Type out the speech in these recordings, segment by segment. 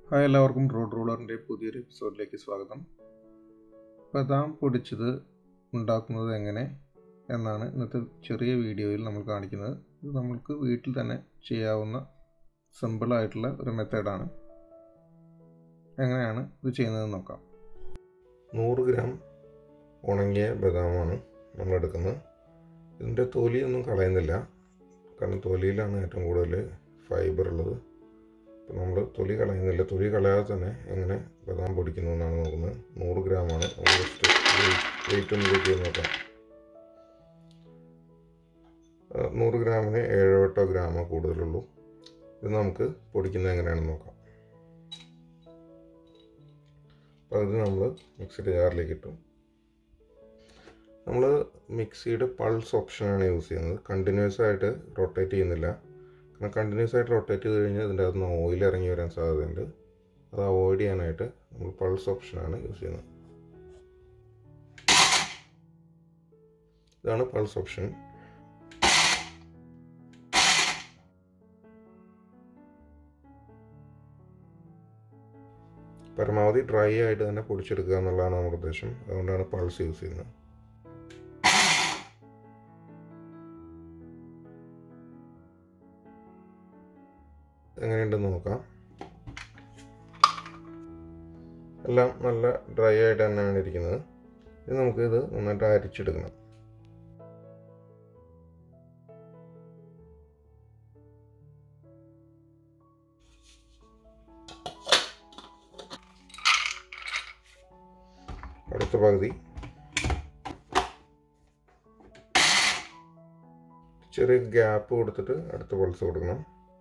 hi എല്ലാവർക്കും road റൂളറിൻ്റെ പുതിയൊരു എപ്പിസോഡിലേക്ക് സ്വാഗതം ബദാം പൊടിച്ചത് ഉണ്ടാക്കുന്നത് എങ്ങനെ എന്നാണ് ഇന്നത്തെ ചെറിയ വീഡിയോയിൽ നമ്മൾ കാണിക്കുന്നത് ഇത് നമ്മൾക്ക് വീട്ടിൽ തന്നെ ചെയ്യാവുന്ന സിമ്പിളായിട്ടുള്ള ഒരു മെത്തേഡാണ് എങ്ങനെയാണ് ഇത് ചെയ്യുന്നതെന്ന് നോക്കാം നൂറ് ഗ്രാം ഉണങ്ങിയ ബദാമാണ് നമ്മൾ എടുക്കുന്നത് ഇതിൻ്റെ തൊലിയൊന്നും കളയുന്നില്ല കാരണം തൊലിയിലാണ് ഏറ്റവും കൂടുതൽ ഫൈബർ ഉള്ളത് അപ്പോൾ നമ്മൾ തൊലി കളയുന്നില്ല തൊലി കളയാതെ തന്നെ എങ്ങനെ ബദാം പൊടിക്കുന്നു എന്നാണ് നോക്കുന്നത് നൂറ് ഗ്രാമാണ് നമ്മൾ ജസ്റ്റ് വെയിറ്റ് ഒന്ന് ചെക്ക് ചെയ്ത് നോക്കാം ആ, നൂറ് ഗ്രാമിന് ഏഴോ എട്ടോ ഗ്രാമോ കൂടുതലുള്ളൂ ഇത് നമുക്ക് പൊടിക്കുന്നത് എങ്ങനെയാണെന്ന് നോക്കാം അപ്പോൾ ഇത് നമ്മൾ മിക്സിയുടെ ജാറിലേക്ക് ഇട്ടു നമ്മൾ മിക്സിയുടെ പൾസ് ഓപ്ഷനാണ് യൂസ് ചെയ്യുന്നത് കണ്ടിന്യൂസ് ആയിട്ട് റൊട്ടേറ്റ് ചെയ്യുന്നില്ല കാരണം കണ്ടിന്യൂസ് ആയിട്ട് റൊട്ടേറ്റ് ചെയ്ത് കഴിഞ്ഞാൽ ഇതിൻ്റെ അകത്ത് നിന്ന് ഓയിൽ ഇറങ്ങി വരാൻ സാധ്യതയുണ്ട് അത് അവോയ്ഡ് ചെയ്യാനായിട്ട് നമ്മൾ പൾസ് ഓപ്ഷനാണ് യൂസ് ചെയ്യുന്നത് ഇതാണ് പൾസ് ഓപ്ഷൻ പരമാവധി ഡ്രൈ ആയിട്ട് തന്നെ പൊടിച്ചെടുക്കുക എന്നുള്ളതാണ് നമ്മുടെ ഉദ്ദേശം അതുകൊണ്ടാണ് പൾസ് യൂസ് ചെയ്യുന്നത് എങ്ങനെയുണ്ടെന്ന് നോക്കാം എല്ലാം നല്ല ഡ്രൈ ആയിട്ട് തന്നെയാണ് ഇരിക്കുന്നത് ഇത് നമുക്ക് ഇത് നന്നായിട്ട് അരിച്ചെടുക്കണം അടുത്ത പകുതി ചെറിയ ഗ്യാപ്പ് കൊടുത്തിട്ട് അടുത്ത പൾസ് കൊടുക്കണം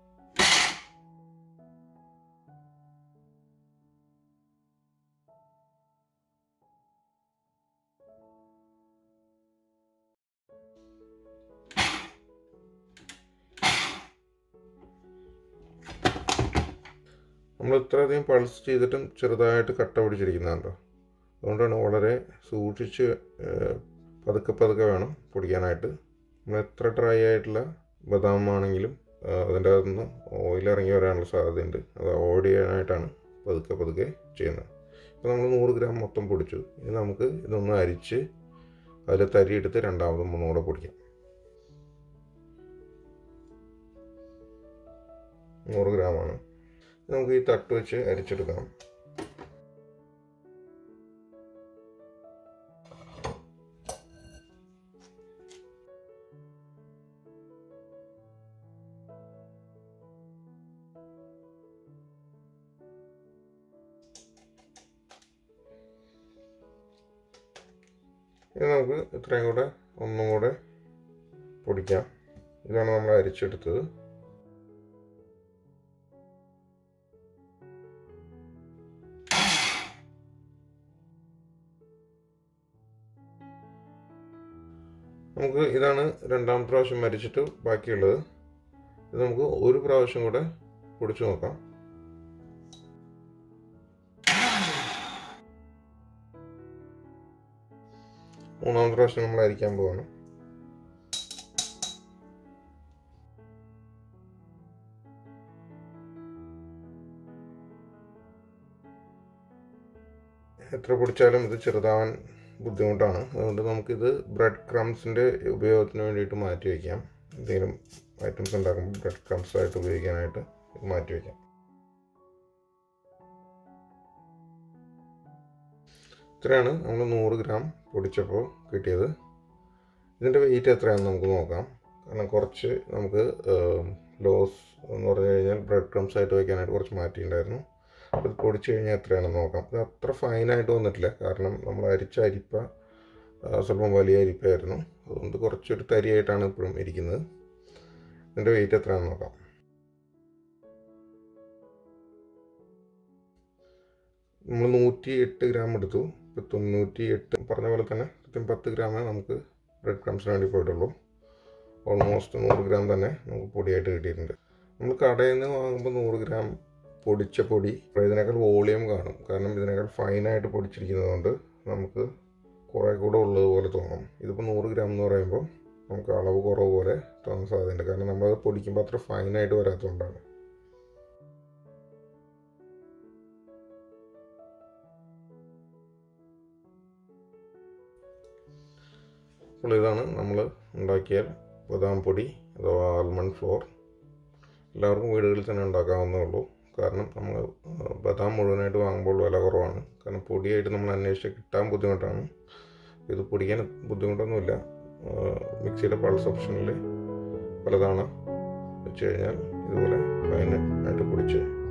നമ്മൾ ഇത്രയധികം പൾസ് ചെയ്തിട്ടും ചെറുതായിട്ട് കട്ട പിടിച്ചിരിക്കുന്നുണ്ടോ അതുകൊണ്ടാണ് വളരെ സൂക്ഷിച്ച് ഏഹ്, പതുക്കെ പതുക്കെ വേണം പൊടിക്കാനായിട്ട് നമ്മൾ എത്ര ഡ്രൈ ആയിട്ടുള്ള ബദാം ആണെങ്കിലും ആഹ്, അതിൻ്റെ അകത്തു നിന്ന് ഓയിൽ ഇറങ്ങി വരാനുള്ള സാധ്യതയുണ്ട് അത് അവോയ്ഡ് ചെയ്യാനായിട്ടാണ് പതുക്കെ പതുക്കെ ചെയ്യുന്നത് ഇപ്പോൾ നമ്മൾ നൂറ് ഗ്രാം മൊത്തം പൊടിച്ചു ഇനി നമുക്ക് ഇതൊന്ന് അരിച്ച് അതിൽ തരി എടുത്ത് രണ്ടാമതും മൂന്നുകൂടെ പൊടിക്കാം നൂറ് ഗ്രാമാണ് നമുക്ക് ഈ തട്ട് വെച്ച് അരിച്ചെടുക്കാം ഇനി നമുക്ക് ഇത്രയും കൂടെ ഒന്നും കൂടെ പൊടിക്കാം ഇതാണ് നമ്മൾ അരിച്ചെടുത്തത് നമുക്ക് ഇതാണ് രണ്ടാമത്തെ പ്രാവശ്യം മരിച്ചിട്ട് ബാക്കിയുള്ളത് ഇത് നമുക്ക് ഒരു പ്രാവശ്യം കൂടെ പൊടിച്ചു നോക്കാം മൂന്നാമത്തെ പ്രാവശ്യം നമ്മൾ അരിക്കാൻ പോവാണ് എത്ര പൊടിച്ചാലും ഇത് ചെറുതാവാൻ ബുദ്ധിമുട്ടാണ് അതുകൊണ്ട് നമുക്കിത് ബ്രെഡ് ക്രംസിൻ്റെ ഉപയോഗത്തിന് വേണ്ടിയിട്ട് മാറ്റി വയ്ക്കാം എന്തെങ്കിലും ഐറ്റംസ് ഉണ്ടാക്കുമ്പോൾ ബ്രെഡ് ക്രംസ് ആയിട്ട് ഉപയോഗിക്കാനായിട്ട് ഇത് മാറ്റി വയ്ക്കാം ഇത്രയാണ് നമ്മൾ നൂറ് ഗ്രാം പൊടിച്ചപ്പോൾ കിട്ടിയത് ഇതിൻ്റെ വെയിറ്റ് എത്രയാണെന്ന് നമുക്ക് നോക്കാം കാരണം കുറച്ച് നമുക്ക് ലോസ് എന്ന് പറഞ്ഞു കഴിഞ്ഞാൽ ബ്രെഡ് ക്രംസ് ആയിട്ട് വയ്ക്കാനായിട്ട് കുറച്ച് മാറ്റിയിട്ടുണ്ടായിരുന്നു അപ്പോൾ ഇത് പൊടിച്ച് കഴിഞ്ഞാൽ എത്രയാണെന്ന് നോക്കാം ഇത് അത്ര ഫൈനായിട്ട് വന്നിട്ടില്ല കാരണം നമ്മൾ അരിച്ച അരിപ്പ ആ, സ്വല്പം വലിയ അരിപ്പായിരുന്നു അതുകൊണ്ട് കുറച്ചൊരു തരിയായിട്ടാണ് ഇപ്പോഴും ഇരിക്കുന്നത് ഇതിൻ്റെ വെയിറ്റ് എത്രയാണെന്ന് നോക്കാം നമ്മൾ നൂറ്റി എട്ട് ഗ്രാം എടുത്തു ഇപ്പോൾ തൊണ്ണൂറ്റി എട്ട് പറഞ്ഞ പോലെ തന്നെ കൃത്യം പത്ത് ഗ്രാമേ നമുക്ക് ബ്രെഡ് ക്രംസിന് വേണ്ടി പോയിട്ടുള്ളൂ ഓൾമോസ്റ്റ് നൂറ് ഗ്രാം തന്നെ നമുക്ക് പൊടിയായിട്ട് കിട്ടിയിട്ടുണ്ട് നമ്മൾ കടയിൽ നിന്ന് വാങ്ങുമ്പോൾ നൂറ് ഗ്രാം പൊടിച്ച പൊടി ഇതിനേക്കാൾ വോളിയം കാണും കാരണം ഇതിനേക്കാൾ ഫൈനായിട്ട് പൊടിച്ചിരിക്കുന്നതുകൊണ്ട് നമുക്ക് കുറേ കൂടെ ഉള്ളതുപോലെ തോന്നും ഇതിപ്പോൾ നൂറ് ഗ്രാം എന്ന് പറയുമ്പോൾ നമുക്ക് അളവ് കുറവ് പോലെ തോന്നാൻ സാധ്യതയുണ്ട് കാരണം നമ്മളത് പൊടിക്കുമ്പോൾ അത്ര ഫൈനായിട്ട് വരാത്തതുകൊണ്ടാണ് അപ്പോൾ ഇതാണ് നമ്മൾ ഉണ്ടാക്കിയ ബദാം പൊടി അഥവാ ആൽമണ്ട് ഫ്ലോർ എല്ലാവർക്കും വീടുകളിൽ തന്നെ ഉണ്ടാക്കാവുന്നേ ഉള്ളൂ കാരണം നമ്മൾ ബദാം മുഴുവനായിട്ട് വാങ്ങുമ്പോൾ വില കുറവാണ് കാരണം പൊടിയായിട്ട് നമ്മൾ അന്വേഷിച്ച് കിട്ടാൻ ബുദ്ധിമുട്ടാണ് ഇത് പൊടിക്കാൻ ബുദ്ധിമുട്ടൊന്നുമില്ല മിക്സിയുടെ പൾസ് ഓപ്ഷനിൽ പലതവണ വെച്ച് കഴിഞ്ഞാൽ ഇതുപോലെ ഫൈനായിട്ട് പൊടിച്ച്